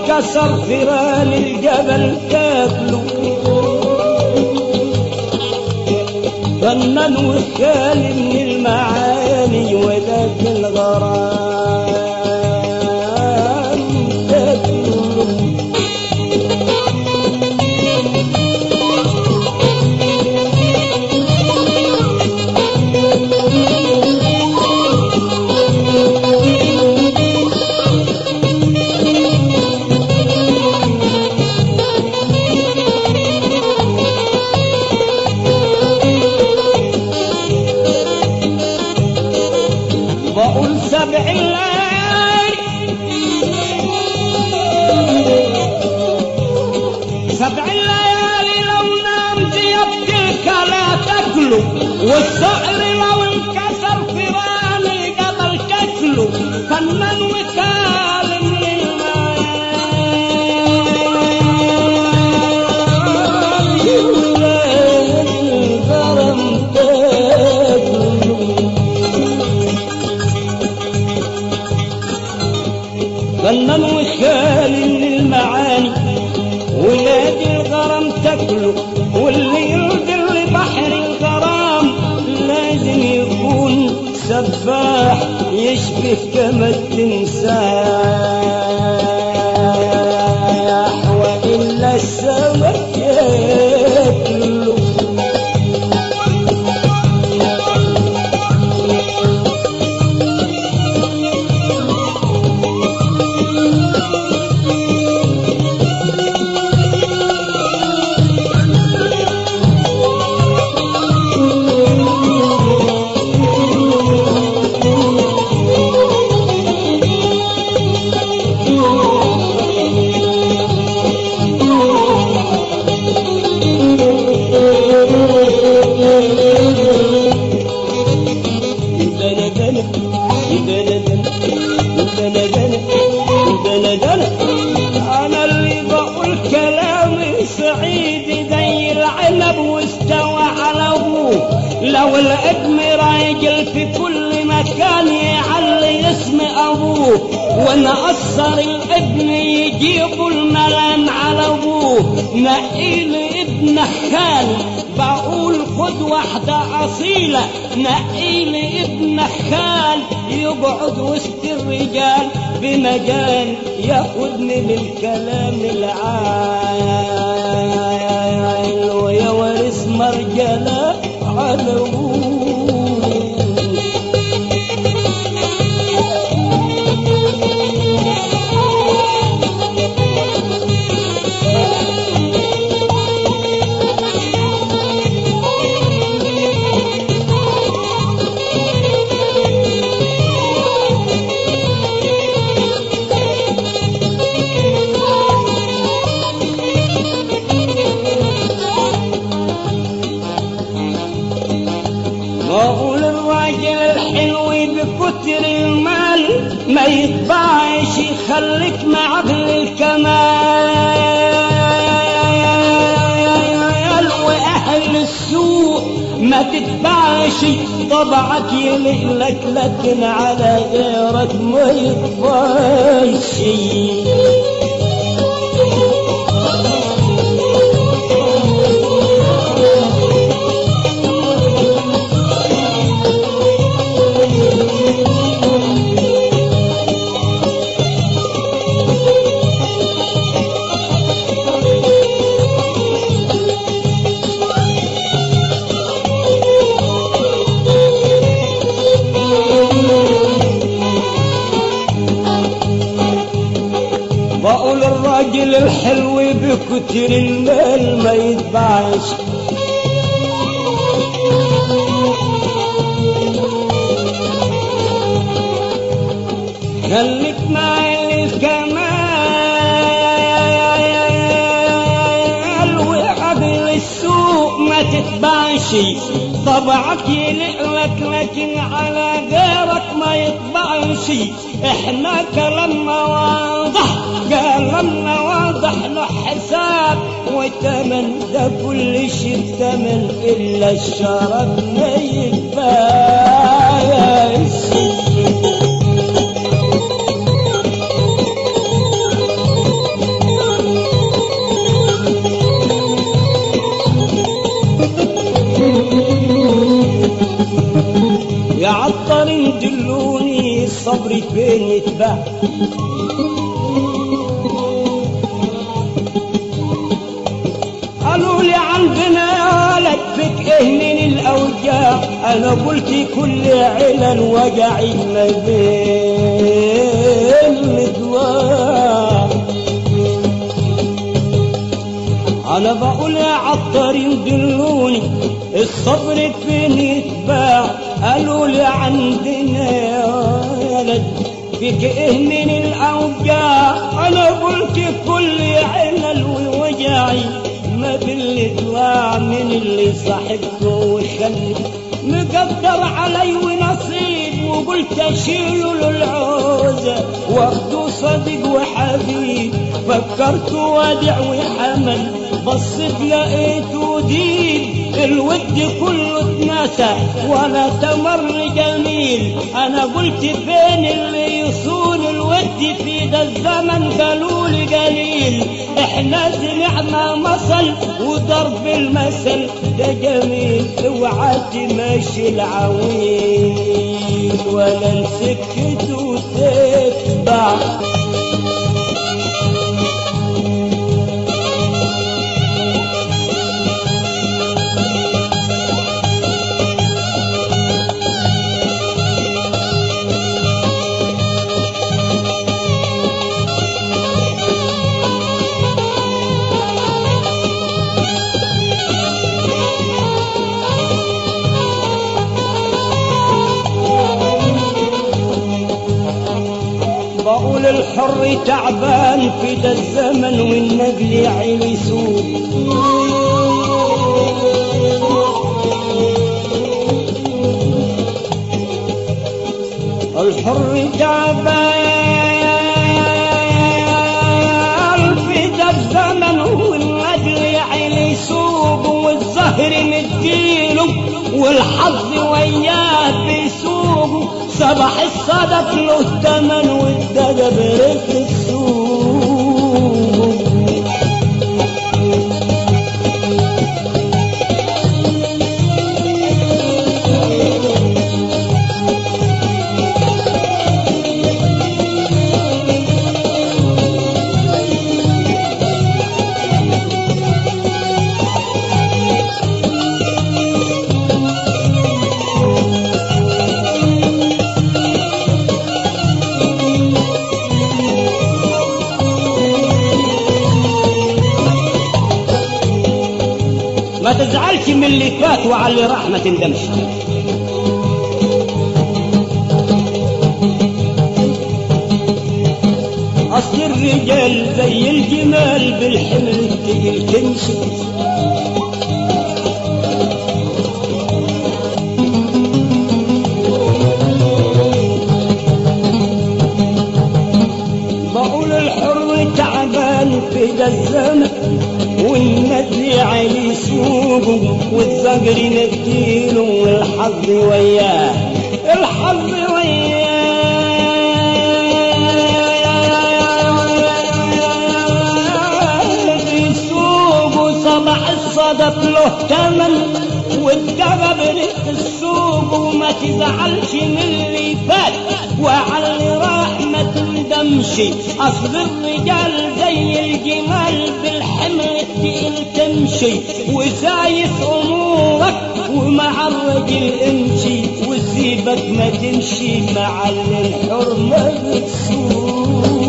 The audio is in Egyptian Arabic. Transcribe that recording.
انكسر فيران الجبل تاكله فنان وخالي من المعاني وذاك الغرام تاكله بقول سبع الليالي سبع الليالي لو نمت يبكيك لا تاكله والصقر لو انكسر فيران الجبل تاكله فنان وكالم للغرم تاكله فنان وخالي من المعاني ولاد الغرام تاكله واللي يرضي لبحر الغرام لازم يكون سفاح يشبه كما التمساح وإلا السمك ياكله دنا دنا دنا دنا دنا دنا دنا انا اللي بقول كلام سعيد زي العنب واستوى على ابوه لو الابن راجل في كل مكان يعلي اسم ابوه وانا اثر الابن يجيبوا الملام على ابوه نقيل ابن خال بقول خد واحدة أصيلة نقيل ابن خال يقعد وسط الرجال بمجال ياخدني بالكلام العال ويا ورث مرجلة على أبوه بقول الراجل الحلو بكتر المال ما يطبعش يخليك مع اهل الكمال واهل السوق ما تتبعش طبعك يلقلك لكن على غيرك ما يطبعش بقول الراجل الحلو بكتر المال ما يتبعش خليك مع الكمال وقبل السوق ما تتبعش طبعك يلقلك لكن على غيرك ما يطبعش احنا كلامنا واضح كلامنا واضح له حساب وتمن ده كل شيء تمن الا الشرف ما يتباعش والصبر فين يتباع قالوا لي عندنا يا ولد فيك ايه من الاوجاع انا قلت كل علل وجعي ما بين مدواع انا بقول يا عطارين دلوني الصبر فين يتباع قالوا لي عندنا يا ولد فيك ايه من الاوجاع انا قلت كل علل ووجعي ما بالدواع من اللي صاحبته وخلي مقدر علي ونصيب وقلت اشيله للعوزة واخده صديق وحبيب فكرت وادع وحمل بصيت لقيته ديب الود كله اتنسى ولا تمر جميل انا قلت فين اللي يصون الود في ده الزمن قالوا لي قليل احنا سمعنا مثل وضرب المثل ده جميل اوعى تمشي العويل ولا لسكته تتبع بقول الحر تعبان في ده الزمن والنجل عيني سوق الحر تعبان في ده الزمن والنجل عيني سوق والزهر مديله والحظ وياه بيسوق صباح الصدف له تمن والدجى بريت السوق ما تزعلش من اللي فات وعلى اللي راح ما تندمش اصل الرجال زي الجمال بالحمل التقيل تمشي بقول الحر تعبان في ده الزمن والنبي علي سوقه والزجر نديله والحظ وياه الحظ وياه بيسوقه صباح الصدف له تمن والدرب ريح السوق وما تزعلش من اللي فات وعلى اللي راح ما تندمش اصل الرجال زي الجمال بالحمل التقيل تمشي وزايف امورك ومع الرجل امشي وسيبك ما تمشي مع اللي الحرمه بتسوق